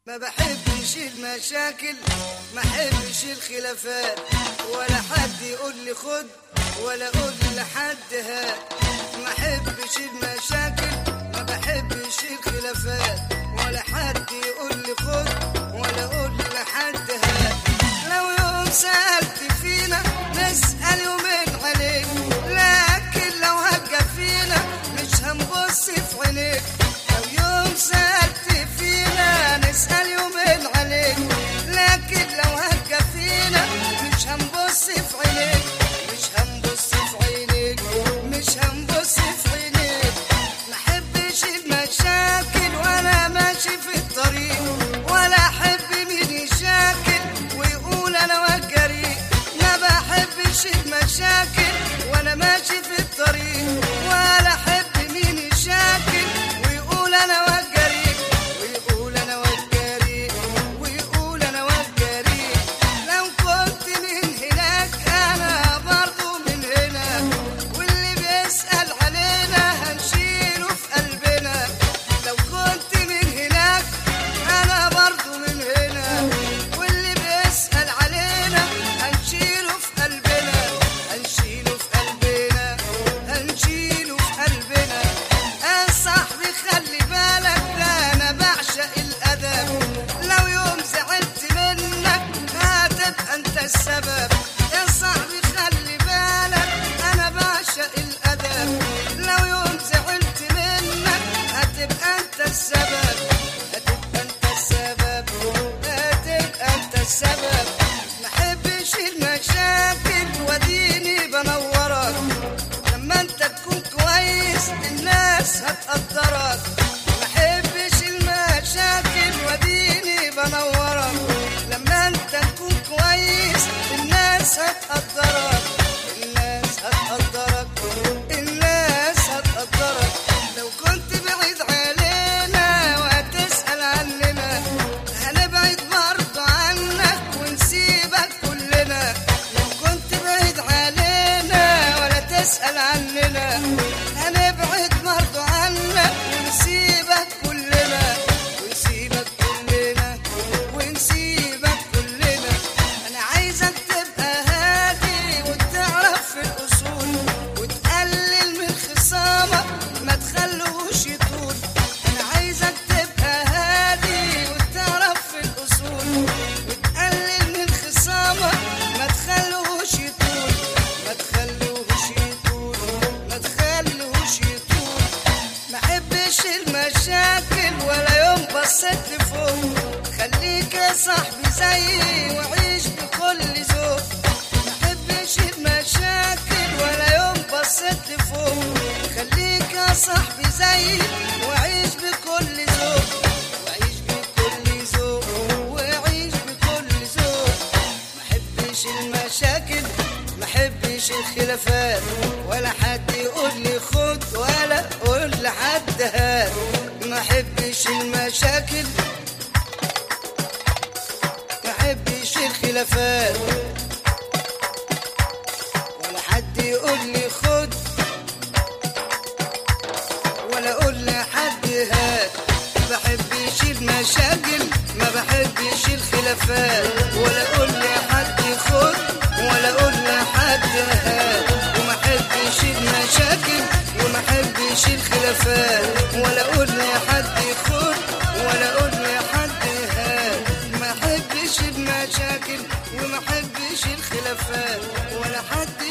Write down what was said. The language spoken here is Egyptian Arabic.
ما بحبش المشاكل ما بحبش الخلافات ولا حد يقول لي خد ولا اقول لحد هات ما بحبش المشاكل ما بحبش الخلافات ولا حد يقول لي خد ولا اقول لحد هات لو يوم سألت فينا نسأل يومين عليك لكن لو هجى فينا مش هنبص في عينيك لو يوم سألت فينا نسأل يومين عليك لكن لو هجى فينا مش هنبص في عينيك مش هنبص في عينيك مش هنبص في عينيك ما احبش المشاكل وانا ماشي في الطريق ولا احب مين يشاكل ويقول انا وجري ما بحبش المشاكل وانا ماشي في الطريق ولا احب مين يشاكل ويقول انا وجري ويقول انا وجري ويقول انا وجري لو كنت من هناك انا برضو من هنا واللي بيسأل علينا هنشيله في قلبنا لو كنت من هناك انا برضو من هنا واللي بيسأل علينا هنشيله في قلبنا هنشيله في قلبنا هنشيله في قلبنا يا صاحبي خلي بالك ده انا بعشق الادب لو يوم زعلت منك هتبقى انت السبب يا صاحبي خلي بالك انا بعشق الادب لو يوم زعلت منك هتبقى انت السبب هتبقى انت السبب هتبقى انت السبب ما احبش المشاكل وديني بنورك لما انت تكون كويس الناس هتقدرك ما احبش المشاكل وديني بنورك لما انت تكون كويس الناس هتقدرك الناس هتقدرك الناس هتقدرك لو كنت بعيد علينا وهتسأل عننا هنبعد برضه عنك ونسيبك كلنا لو كنت بعيد علينا ولا تسأل عننا هنبعد برضه عنك ونسيبك كلنا ونسيبك كلنا ونسيبك كلنا انا عايزك تبقى هادي وتعرف في الاصول وتقلل من خصامك ما تخلوش يطول انا عايزك تبقى هادي وتعرف في الاصول وتقلل من خصامك ما تخلوش يطول ما تخلوش يطول ما تخلوش يطول ما احبش المشاكل ولا يوم بصيت لفوق خليك يا صاحبي زيي وعيش بكل ذوق ما احبش المشاكل ولا يوم بصيت لفوق خليك يا صاحبي زيي وعيش بكل ذوق وعيش بكل ذوق وعيش بكل ذوق ما احبش المشاكل ما احبش الخلافات ولا حد يقول لي خد ولا اقول لحد هات ما احبش المشاكل ما احبش الخلافات ولا حد يقول لي خد ولا اقول لحد هات ما بحبش المشاكل ما بحبش الخلافات ولا اقول لحد خد ولا اقول لحد هات وما احبش المشاكل وما احبش الخلافات ولا اقول لحد خد ولا اقول لحد هات ما احبش المشاكل وما احبش الخلافات ولا حد